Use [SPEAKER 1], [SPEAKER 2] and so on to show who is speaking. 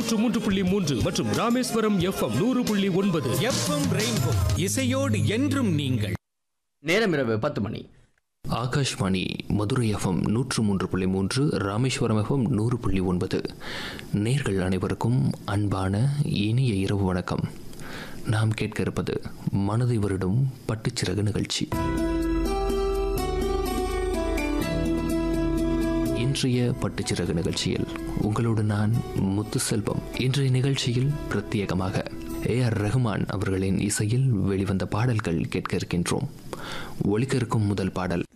[SPEAKER 1] நூற்று மூன்று புள்ளி மூன்று மற்றும் ராமேஸ்வரம் எஃப்எம் நூறு புள்ளி ஒன்பது
[SPEAKER 2] எஃப்எம் ரெயின்போ இசையோடு என்றும் நீங்கள்
[SPEAKER 3] நேரம் இரவு பத்து மணி
[SPEAKER 4] ஆகாஷ்வாணி மதுரை எஃப்எம் நூற்று மூன்று புள்ளி மூன்று ராமேஸ்வரம் எஃப்எம் நூறு புள்ளி ஒன்பது நேர்கள் அனைவருக்கும் அன்பான இனிய இரவு வணக்கம் நாம் கேட்க இருப்பது மனதை வருடும் பட்டுச்சிறகு நிகழ்ச்சி இன்றைய பட்டுச்சிறகு நிகழ்ச்சியில் உங்களோடு நான் முத்துசெல்வம் இன்றைய நிகழ்ச்சியில் பிரத்யேகமாக ஏ ஆர் ரஹ்மான் அவர்களின் இசையில் வெளிவந்த பாடல்கள் கேட்க இருக்கின்றோம் ஒலிக்க இருக்கும் முதல் பாடல்